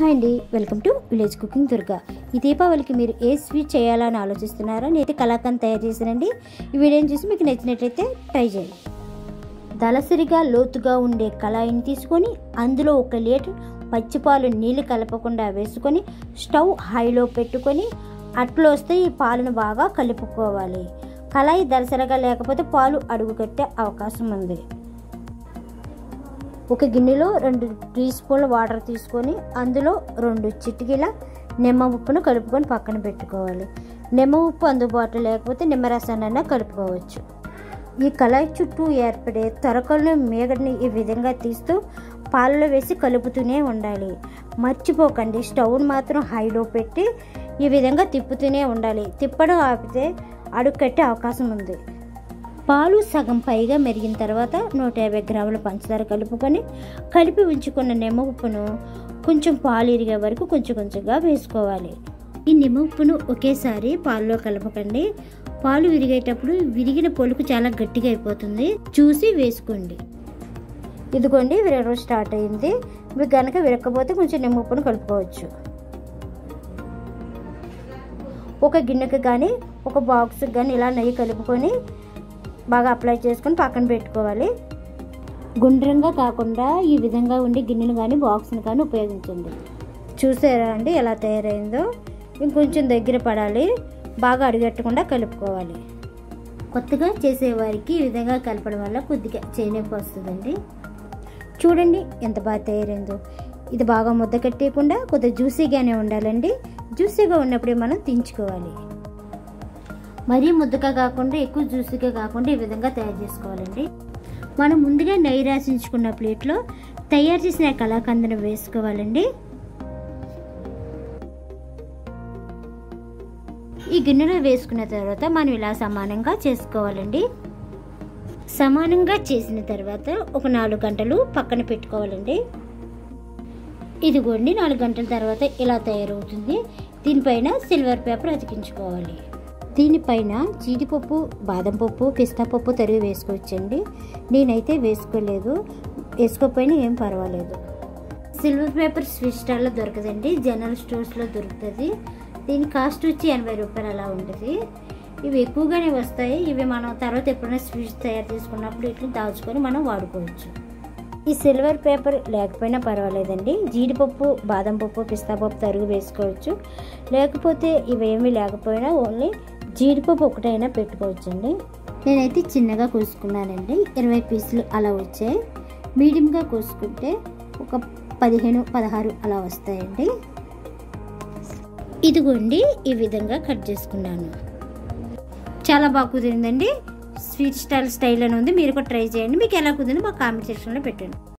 hi అండి welcome to village cooking Durga ఈ దీపావళికి మీరు ఏ స్వీట్ చేయాలని ఆలోచిస్తున్నారో నేనైతే కలాకండ్ తయారు చేశానండి ఈ వీడియోని చూసి మీకు నచ్చినట్లయితే ట్రై చేయండి దళసరిగా లోతుగా ఉండే కళాయిని తీసుకొని అందులో ఒక లీటర్ పచ్చిపాలు నీళ్ళు కలపకుండా వేసుకొని స్టవ్ హైలో పెట్టుకొని అట్లు వస్తే ఈ పాలను బాగా కలుపుకోవాలి కళాయి దళసరిగా లేకపోతే పాలు అడుగు కట్టే అవకాశం ఉంది ఒక గిన్నెలో రెండు టీ స్పూన్ల వాటర్ తీసుకొని అందులో రెండు చిటికీల నిమ్మ ఉప్పును కలుపుకొని పక్కన పెట్టుకోవాలి నిమ్మ ఉప్పు అందుబాటులో లేకపోతే నిమ్మరసాన్నైనా కలుపుకోవచ్చు ఈ కళాయి చుట్టూ ఏర్పడే తొరకలను మేగడిని ఈ విధంగా తీస్తూ పాలలో వేసి కలుపుతూనే ఉండాలి మర్చిపోకండి స్టవ్ను మాత్రం హైలో పెట్టి ఈ విధంగా తిప్పుతూనే ఉండాలి తిప్పడం ఆపితే అడుగు కట్టే అవకాశం ఉంది పాలు సగం పైగా మెరిగిన తర్వాత నూట యాభై గ్రాముల పంచదార కలుపుకొని కలిపి ఉంచుకున్న నిమ్మ ఉప్పును కొంచెం పాలు ఇరిగే వరకు కొంచెం కొంచెంగా వేసుకోవాలి ఈ నిమ్మ ఉప్పును ఒకేసారి పాలలో కలపకండి పాలు విరిగేటప్పుడు విరిగిన పొలుకు చాలా గట్టిగా అయిపోతుంది చూసి వేసుకోండి ఇదిగోండి విరగడం స్టార్ట్ అయింది మీకు కనుక విరక్కపోతే కొంచెం నిమ్మ ఉప్పును కలుపుకోవచ్చు ఒక గిన్నెకి కానీ ఒక బాక్స్కి కానీ ఇలా నెయ్యి కలుపుకొని బాగా అప్లై చేసుకొని పక్కన పెట్టుకోవాలి గుండ్రంగా కాకుండా ఈ విధంగా ఉండి గిన్నెను కానీ బాక్స్ని కానీ ఉపయోగించండి చూసారా అండి ఎలా తయారైందో ఇంకొంచెం దగ్గర పడాలి బాగా అడుగట్టకుండా కలుపుకోవాలి కొత్తగా చేసేవారికి ఈ విధంగా కలపడం వల్ల కొద్దిగా చేయనొప్పి వస్తుందండి చూడండి ఎంత బాగా తయారైందో ఇది బాగా ముద్ద కట్టేయకుండా కొద్దిగా జ్యూసీగానే ఉండాలండి జ్యూసీగా ఉన్నప్పుడే మనం దించుకోవాలి మరీ ముద్దగా కాకుండా ఎక్కువ జ్యూసీగా కాకుండా ఈ విధంగా తయారు చేసుకోవాలండి మనం ముందుగా నెయ్యి రాసించుకున్న ప్లేట్లో తయారు చేసిన కళాకందను వేసుకోవాలండి ఈ గిన్నెలో వేసుకున్న తర్వాత మనం ఇలా సమానంగా చేసుకోవాలండి సమానంగా చేసిన తర్వాత ఒక నాలుగు గంటలు పక్కన పెట్టుకోవాలండి ఇదిగోండి నాలుగు గంటల తర్వాత ఇలా తయారవుతుంది దీనిపైన సిల్వర్ పేపర్ అతికించుకోవాలి దీనిపైన జీడిపప్పు బాదం పప్పు పిస్తా పప్పు తరిగి వేసుకోవచ్చండి నేనైతే వేసుకోలేదు వేసుకోకపోయినా ఏం పర్వాలేదు సిల్వర్ పేపర్ స్వీట్ స్టాల్లో దొరకదండి జనరల్ స్టోర్స్లో దొరుకుతుంది దీని కాస్ట్ వచ్చి ఎనభై రూపాయలు అలా ఉంటుంది ఇవి ఎక్కువగానే వస్తాయి ఇవి మనం తర్వాత ఎప్పుడైనా స్వీట్స్ తయారు చేసుకున్నప్పుడు ఇట్లా దాచుకొని మనం వాడుకోవచ్చు ఈ సిల్వర్ పేపర్ లేకపోయినా పర్వాలేదండి జీడిపప్పు బాదం పప్పు పిస్తా పప్పు తరుగు వేసుకోవచ్చు లేకపోతే ఇవేమీ లేకపోయినా ఓన్లీ జీడిపప్పు ఒకటైనా పెట్టుకోవచ్చండి నేనైతే చిన్నగా కోసుకున్నానండి ఇరవై పీసులు అలా వచ్చాయి మీడియంగా కోసుకుంటే ఒక పదిహేను పదహారు అలా వస్తాయండి ఇదిగోండి ఈ విధంగా కట్ చేసుకున్నాను చాలా బాగా కుదిరిందండి స్వీట్ స్టైల్ స్టైల్ అని ఉంది మీరు కూడా ట్రై చేయండి మీకు ఎలా కుదిరిందో మా కామెంట్ సెక్షన్లో పెట్టండి